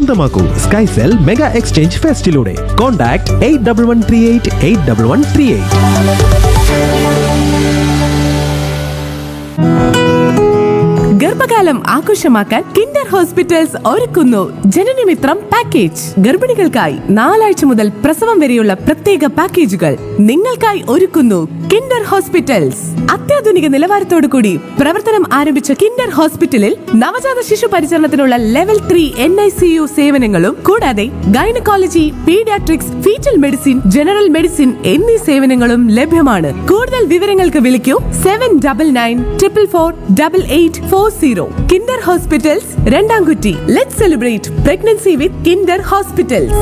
സ്വന്തമാക്കൂ Skycell mega exchange ഫെസ്റ്റിലൂടെ contact eight double one three eight eight double one three eight ഗർഭകാലം ആഘോഷമാക്കാൻ Kinder hospitals ഒരുക്കുന്നു ജനനമിത്രം package ഗർഭിണികൾക്കായി നാലാഴ്ച മുതൽ പ്രസവം വരെയുള്ള പ്രത്യേക പാക്കേജുകൾ നിങ്ങൾക്കായി ഒരുക്കുന്നു കിൻഡർ ഹോസ്പിറ്റൽസ് അത്യാധുനിക നിലവാരത്തോടു കൂടി പ്രവർത്തനം ആരംഭിച്ച കിൻഡർ ഹോസ്പിറ്റലിൽ നവജാത ശിശു പരിചരണത്തിനുള്ള level three N I C U സേവനങ്ങളും കൂടാതെ gynaecology paediatrics foetal medicine general medicine എന്നീ സേവനങ്ങളും ലഭ്യമാണ് കൂടുതൽ വിവരങ്ങൾക്ക് വിളിക്കൂ seven double nine triple four double eight four zero Kinder hospitals രണ്ടാംകുറ്റി let celebrate pregnancy with Kinder hospitals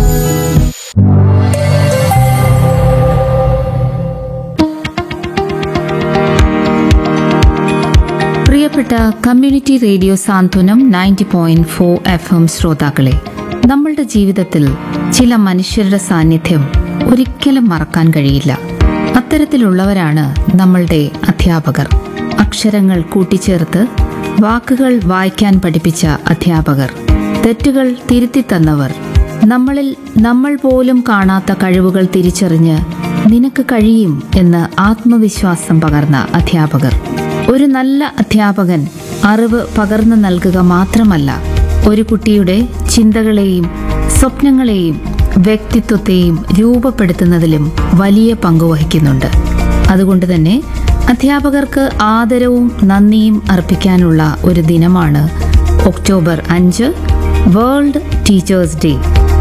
പ്രിയപ്പെട്ട community radio Santhwanam ninety point four F M ശ്രോതാക്കളെ നമ്മളുടെ ജീവിതത്തിൽ ചില മനുഷ്യരുടെ സാന്നിധ്യം ഒരിക്കലും മറക്കാൻ കഴിയില്ല അത്തരത്തിലുള്ളവരാണ് നമ്മളുടെ അധ്യാപകർ അക്ഷരങ്ങൾ കൂട്ടിച്ചേർത്ത് വാക്കുകൾ വായിക്കാൻ പഠിപ്പിച്ച അധ്യാപകർ തെറ്റുകൾ തിരുത്തി തന്നവർ നമ്മളിൽ നമ്മൾ പോലും കാണാത്ത കഴിവുകൾ തിരിച്ചറിഞ്ഞ് നിനക്ക് കഴിയും എന്ന് ആത്മവിശ്വാസം പകർന്ന അധ്യാപകർ ഒരു നല്ല അധ്യാപകൻ അറിവ് പകർന്നു നൽകുക മാത്രമല്ല ഒരു കുട്ടിയുടെ ചിന്തകളെയും സ്വപ്നങ്ങളെയും വ്യക്തിത്വത്തെയും രൂപപ്പെടുത്തുന്നതിലും വലിയ പങ്ക് വഹിക്കുന്നുണ്ട് അതുകൊണ്ട് തന്നെ അധ്യാപകർക്ക് ആദരവും നന്ദിയും അർപ്പിക്കാനുള്ള ഒരു ദിനമാണ് ഒക്ടോബർ അഞ്ച് വേൾഡ് ടീച്ചേഴ്സ് ഡേ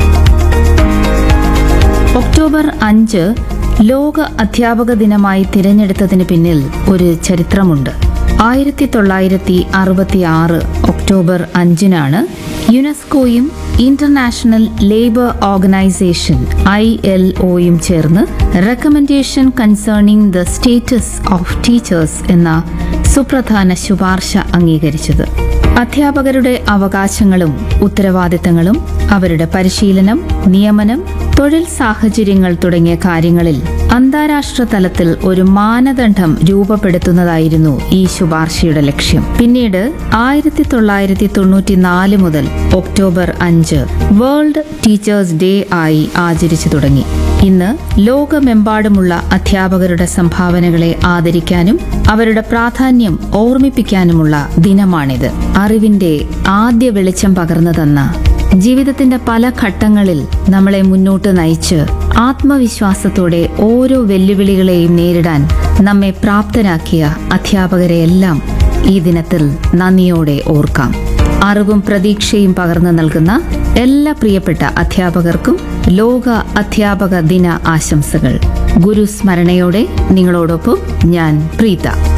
ഒക്ടോബർ അഞ്ച് ലോക അധ്യാപക ദിനമായി തിരഞ്ഞെടുത്തതിന് പിന്നിൽ ഒരു ചരിത്രമുണ്ട് ആയിരത്തി തൊള്ളായിരത്തി അറുപത്തി ആറ് ഒക്ടോബർ അഞ്ചിനാണ് യുനെസ്കോയും international labour organisation I L ഒയും ചേർന്ന് recommendation concerning the status of teachers എന്ന സുപ്രധാന ശുപാർശ അംഗീകരിച്ചത് അധ്യാപകരുടെ അവകാശങ്ങളും ഉത്തരവാദിത്തങ്ങളും അവരുടെ പരിശീലനം നിയമനം തൊഴിൽ സാഹചര്യങ്ങൾ തുടങ്ങിയ കാര്യങ്ങളിൽ അന്താരാഷ്ട്ര തലത്തിൽ ഒരു മാനദണ്ഡം രൂപപ്പെടുത്തുന്നതായിരുന്നു ഈ ശുപാർശയുടെ ലക്ഷ്യം പിന്നീട് ആയിരത്തി തൊള്ളായിരത്തി തൊണ്ണൂറ്റിനാല് മുതൽ ഒക്ടോബർ അഞ്ച് വേൾഡ് ടീച്ചേഴ്സ് ഡേ ആയി ആചരിച്ചു തുടങ്ങി ഇന്ന് ലോകമെമ്പാടുമുള്ള അധ്യാപകരുടെ സംഭാവനകളെ ആദരിക്കാനും അവരുടെ പ്രാധാന്യം ഓർമ്മിപ്പിക്കാനുമുള്ള ദിനമാണിത് അറിവിന്റെ ആദ്യ വെളിച്ചം പകർന്നു തന്ന ജീവിതത്തിന്റെ പല ഘട്ടങ്ങളിൽ നമ്മളെ മുന്നോട്ട് നയിച്ച് ആത്മവിശ്വാസത്തോടെ ഓരോ വെല്ലുവിളികളെയും നേരിടാൻ നമ്മെ പ്രാപ്തരാക്കിയ അധ്യാപകരെയെല്ലാം ഈ ദിനത്തിൽ നന്ദിയോടെ ഓർക്കാം അറിവും പ്രതീക്ഷയും പകർന്നു നൽകുന്ന എല്ലാ പ്രിയപ്പെട്ട അധ്യാപകർക്കും ലോക അധ്യാപക ദിന ആശംസകൾ ഗുരുസ്മരണയോടെ നിങ്ങളോടൊപ്പം ഞാൻ പ്രീത